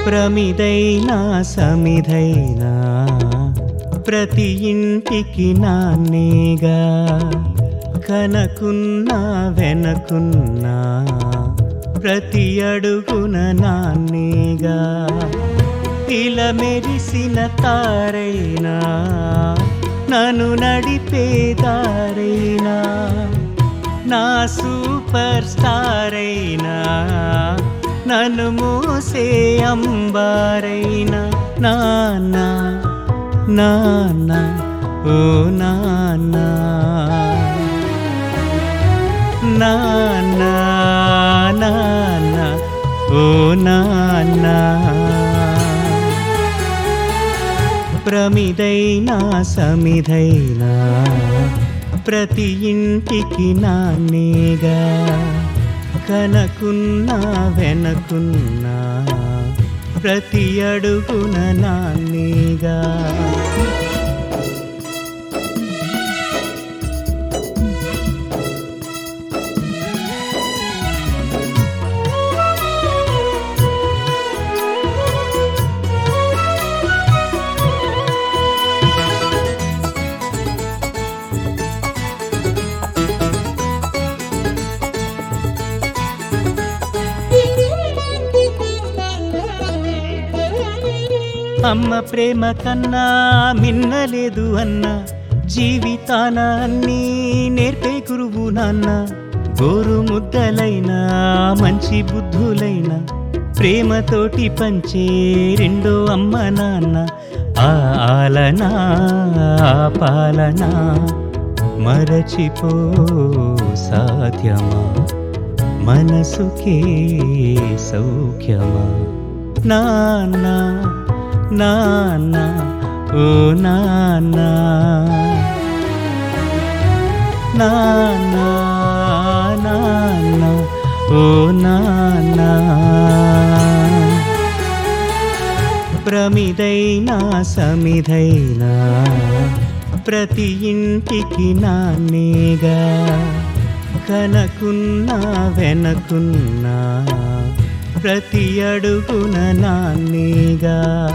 ప్రమిదైనా సమిధైనా ప్రతి ఇంటికి నాన్నేగా కనకున్నా వెనకున్నా ప్రతి అడుగున నాన్నేగా ఇలా మెరిసిన తారైనా నన్ను నడిపేదారైనా నా సూపర్ స్టార్ అయినా నన్ను మూసే అంబారైనా నాన్న నాన్న ఓ నాన్న నాన్న నాన్న ఓ నాన్న ప్రమిదైనా సమిధైనా ప్రతి ఇంటికి నాన్నేగా కనకున్నా వెనకున్నా ప్రతి అడుగున నాన్నేగా అమ్మ ప్రేమ కన్నా మిన్నలేదు అన్న జీవితాన అన్నీ నేర్పే గురువు నాన్న గోరు ముద్దలైన మంచి బుద్ధులైన ప్రేమతోటి పంచే రెండో అమ్మ నాన్న ఆ ఆలన ఆ పాలన మరచిపో సాధ్యమా మనసుకే సౌఖ్యమా నాన్న నాన్న ఓ నాన్న నాన్న నాన్న ఓ నాన్న ప్రమిదైనా సమిధైనా ప్రతి ఇంటికి నాన్నేగా కనకున్నా వెనకున్నా ప్రతి అడుగున నాన్నేగా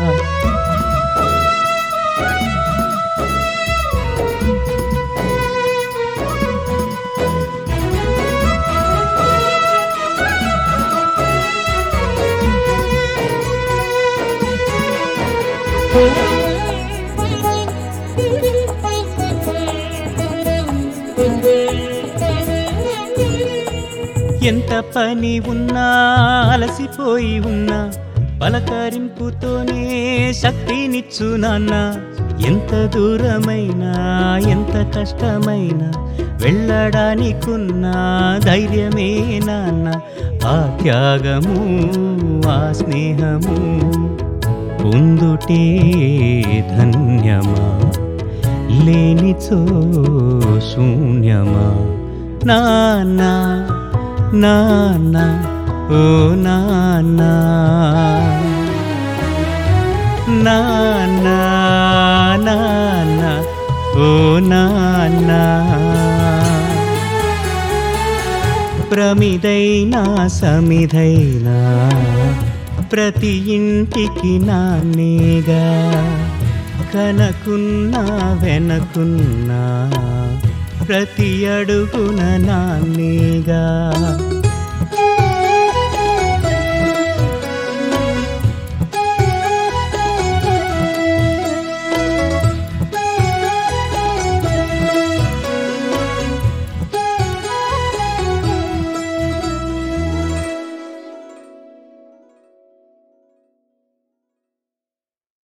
ఎంత పని ఉన్నా అలసిపోయి ఉన్నా పలకరింపుతోనే శక్తినిచ్చు నాన్న ఎంత దూరమైనా ఎంత కష్టమైనా వెళ్ళడానికున్న ధైర్యమే నాన్న ఆ త్యాగము ఆ స్నేహము పొందుటే ధన్యమా లేనిచో శూన్యమా నాన్న నాన్న ఓ నాన్న నాన్న నాన్న ఓ నాన్న ప్రమిదైనా సమిధైనా ప్రతి ఇంటికి నాన్నేగా కనకున్నా వెనకున్నా ప్రతి అడుగున నాన్నేగా